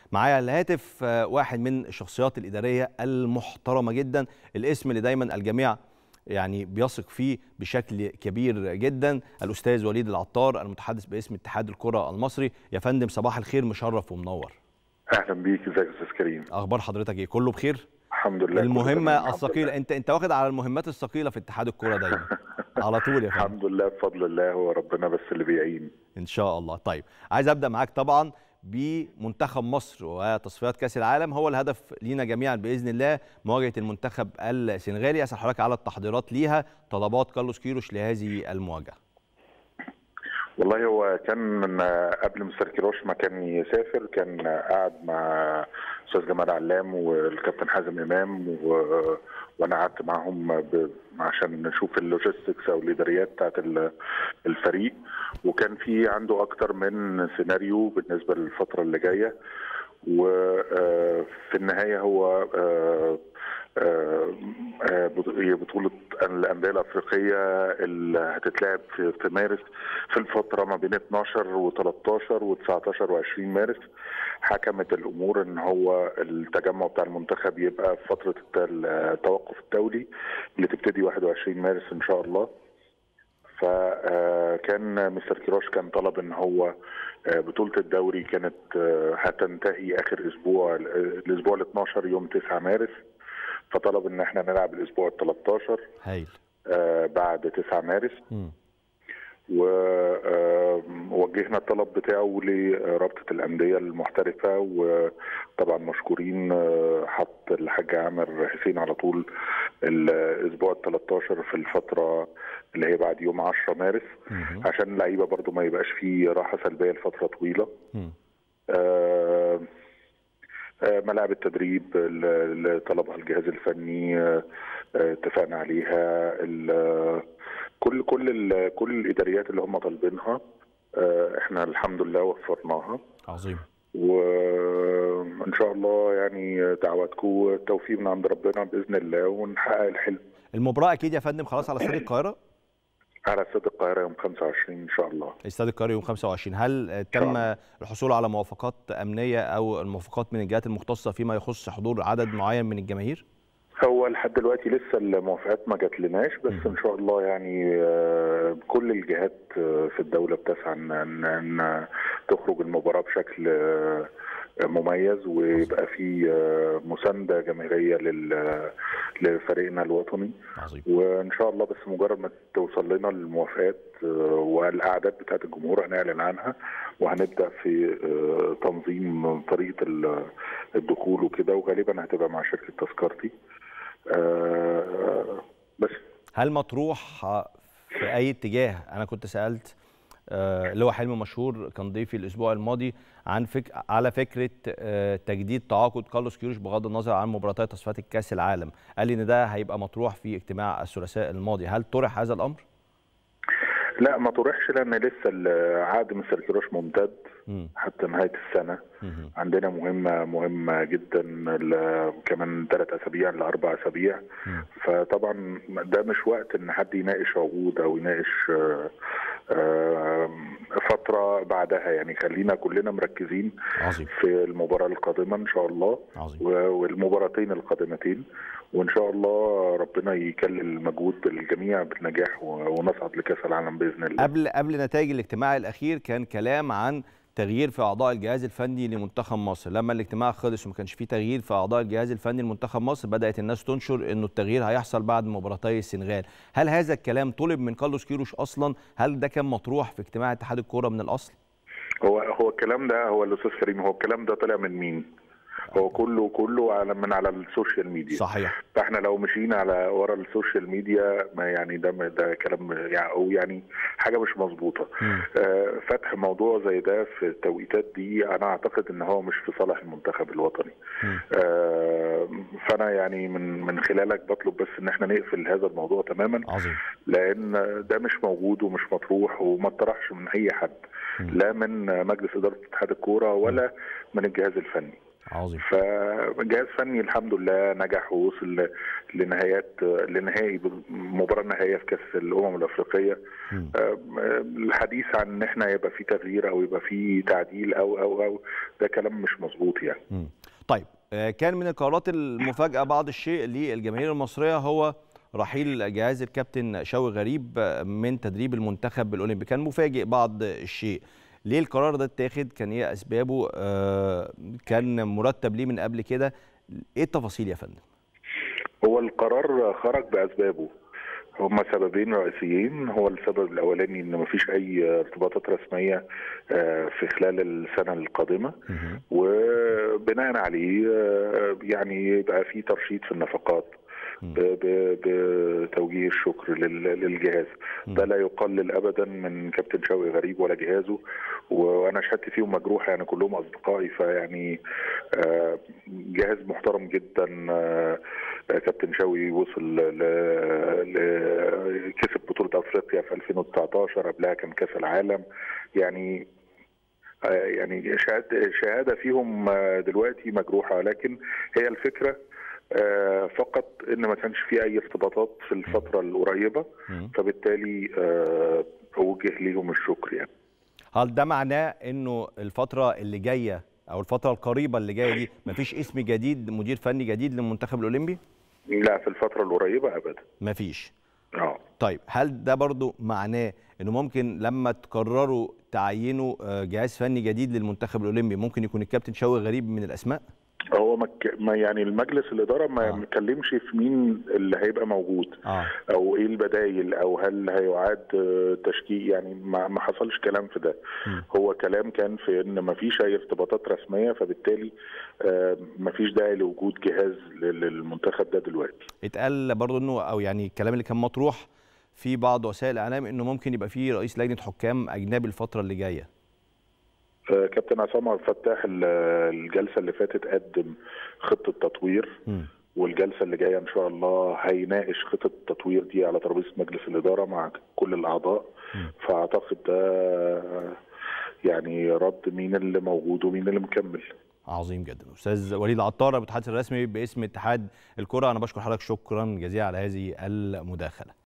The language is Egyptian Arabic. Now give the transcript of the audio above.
معايا على الهاتف آه، واحد من الشخصيات الاداريه المحترمه جدا الاسم اللي دايما الجميع يعني بيثق فيه بشكل كبير جدا الاستاذ وليد العطار المتحدث باسم اتحاد الكره المصري يا فندم صباح الخير مشرف ومنور اهلا بيك ازيك يا استاذ كريم اخبار حضرتك ايه كله بخير الحمد لله كله تمام، المهمه الحمد الثقيله لله. انت انت واخد على المهمات الثقيله في اتحاد الكره دايما على طول يا فندم الحمد لله بفضل الله هو ربنا بس اللي بيعين ان شاء الله طيب عايز ابدا معاك طبعا بمنتخب مصر وتصفيات كاس العالم هو الهدف لينا جميعا باذن الله مواجهه المنتخب السنغالي اسال حضرتك على التحضيرات ليها طلبات كارلوس كيروش لهذه المواجهه والله هو كان من قبل مستر كيروش ما كان يسافر كان قاعد مع استاذ جمال علام والكابتن حازم امام و... وانا قعدت معاهم ب... عشان نشوف اللوجيستكس او الاداريات بتاعت ال- الفريق وكان في عنده اكتر من سيناريو بالنسبه للفتره اللي جايه وفي النهايه هو آه، آه، آه، بط- هي بطولة الأندية الأفريقية اللي هتتلعب في في مارس في الفترة ما بين 12 و13 و19 و20 مارس حكمت الأمور إن هو التجمع بتاع المنتخب يبقى في فترة الت- التوقف الدولي اللي تبتدي 21 مارس إن شاء الله فكان مستر كيروش كان طلب ان هو آه، بطولة الدوري كانت آه، هتنتهي اخر اسبوع الاسبوع ال 12 يوم 9 مارس فطلب ان احنا نلعب الاسبوع ال 13 هايل آه، بعد 9 مارس مم. ووجهنا الطلب بتاعه لرابطة الأندية المحترفة وطبعا مشكورين آه، حط الحاج عامر حسين على طول الأسبوع ال 13 في الفترة اللي هي بعد يوم 10 مارس مهم. عشان اللعيبة برضو ما يبقاش فيه راحة سلبية لفترة طويلة مم. آه، آه، ملاعب التدريب اللي طلبها الجهاز الفني آه، آه، اتفقنا عليها ال- كل كل ال- كل الاداريات اللي هم طالبينها آه، احنا الحمد لله وفرناها عظيم وان شاء الله يعني دعواتكم التوفيق من عند ربنا باذن الله ونحقق الحلم المباراه اكيد يا فندم خلاص على استاد القاهره على استاد القاهره يوم 25 ان شاء الله استاد القاهره يوم 25 هل آه، شاء تم الله. الحصول على موافقات امنيه او الموافقات من الجهات المختصه فيما يخص حضور عدد معين من الجماهير هو لحد دلوقتي لسه الموافقات ما جاتلناش بس ان شاء الله يعني آه، كل الجهات آه، في الدوله بتسعى ان ان إن تخرج المباراه بشكل آه، مميز ويبقى في آه، مسانده جماهيريه لل- لفريقنا الوطني عظيم وان شاء الله بس مجرد ما توصل لنا الموافقات آه، والاعداد بتاعت الجمهور هنعلن عنها وهنبدا في آه، تنظيم طريقه ال- الدخول وكده وغالبا هتبقى مع شركه تذكرتي آه، بس هل مطروح آه، في اي اتجاه انا كنت سالت آه، اللي هو حلم مشهور كان ضيفي الاسبوع الماضي عن فك... على فكره آه، تجديد تعاقد كارلوس كيروش بغض النظر عن مباراتات تصفيات الكاس العالم قال لي ان ده هيبقى مطروح في اجتماع الثلاثاء الماضي هل طرح هذا الامر لا ما طرحش لان لسه العقد مستر كيروش ممتد مم. حتى نهايه السنه مهم. عندنا مهمه مهمه جدا ل- كمان ثلاث اسابيع لاربع اسابيع مم. فطبعا ده مش وقت ان حد يناقش عقود او يناقش آه، آه، فتره بعدها يعني خلينا كلنا مركزين عظيم في المباراه القادمه ان شاء الله عظيم و- والمباراتين القادمتين وان شاء الله ربنا يكلل مجهود الجميع بالنجاح و- ونصعد لكاس العالم باذن الله قبل قبل نتائج الاجتماع الاخير كان كلام عن تغيير في اعضاء الجهاز الفني لمنتخب مصر لما الاجتماع خلص وما كانش فيه تغيير في اعضاء الجهاز الفني لمنتخب مصر بدات الناس تنشر انه التغيير هيحصل بعد مباراتي السنغال هل هذا الكلام طلب من كارلوس كيروش اصلا هل ده كان مطروح في اجتماع اتحاد الكوره من الاصل هو هو الكلام ده هو الاستاذ كريم هو الكلام ده طلع من مين؟ هو كله كله على من على السوشيال ميديا صحيح فاحنا لو مشينا على ورا السوشيال ميديا ما يعني ده ده كلام يعني او يعني حاجه مش مظبوطه مم. آه، فتح موضوع زي ده في التوقيتات دي انا اعتقد ان هو مش في صالح المنتخب الوطني مم. آه، فانا يعني من من خلالك بطلب بس ان احنا نقفل هذا الموضوع تماما عظيم لان ده مش موجود ومش مطروح وما اتطرحش من اي حد مم. لا من مجلس اداره اتحاد الكوره ولا من الجهاز الفني عظيم فجهاز فني الحمد لله نجح ووصل لنهايات لنهائي مباراه نهائيه في كاس الامم الافريقيه مم. الحديث عن ان احنا يبقى في تغيير او يبقى في تعديل او او او ده كلام مش مظبوط يعني مم. طيب آه، كان من القرارات المفاجاه بعض الشيء للجماهير المصريه هو رحيل جهاز الكابتن شوقي غريب آه، من تدريب المنتخب الاولمبي كان مفاجئ بعض الشيء ليه القرار ده اتاخد كان ايه اسبابه آه، كان مرتب ليه من قبل كده ايه التفاصيل يا فندم هو القرار خرج باسبابه هما سببين رئيسيين هو السبب الاولاني ان مفيش اي ارتباطات رسميه آه، في خلال السنه القادمه مهم. وبناء عليه آه، يعني يبقى في ترشيد في النفقات مم. ب- ب- بتوجيه الشكر لل- للجهاز ده لا يقلل ابدا من كابتن شوقي غريب ولا جهازه وانا شهادتي فيهم مجروحه يعني كلهم اصدقائي فيعني آه، جهاز محترم جدا آه، آه، كابتن شوقي وصل ل... ل... كسب بطوله افريقيا في 2019 قبلها كان كاس العالم يعني آه، يعني شهاده شهاده فيهم آه، دلوقتي مجروحه لكن هي الفكره آه، فقط ان ما كانش في اي ارتباطات في الفتره القريبه مم. فبالتالي آه، اوجه ليهم الشكر يعني هل ده معناه انه الفتره اللي جايه او الفتره القريبه اللي جايه دي مفيش اسم جديد مدير فني جديد للمنتخب الاولمبي لا في الفتره القريبه ابدا مفيش اه طيب هل ده برضو معناه انه ممكن لما تقرروا تعينوا آه، جهاز فني جديد للمنتخب الاولمبي ممكن يكون الكابتن شوقي غريب من الاسماء هو ما ك- ما يعني المجلس الاداره ما آه. ما اتكلمش في مين اللي هيبقى موجود اه او ايه البدايل او هل هيعاد آه، تشكيل يعني ما ما حصلش كلام في ده مم. هو كلام كان في ان ما فيش اي ارتباطات رسميه فبالتالي آه، ما فيش داعي لوجود جهاز لل- للمنتخب ده دلوقتي اتقال برضو انه او يعني الكلام اللي كان مطروح في بعض وسائل الاعلام انه ممكن يبقى في رئيس لجنه حكام اجنبي الفتره اللي جايه آه، كابتن عصام عبد الفتاح ال- الجلسه اللي فاتت قدم خطه تطوير مم. والجلسه اللي جايه ان شاء الله هيناقش خطه التطوير دي على ترابيزه مجلس الاداره مع كل الاعضاء مم. فاعتقد ده يعني رد مين اللي موجود ومين اللي مكمل عظيم جدا استاذ وليد العطار المتحدث الرسمي باسم اتحاد الكره انا بشكر حضرتك شكرا جزيلا على هذه المداخله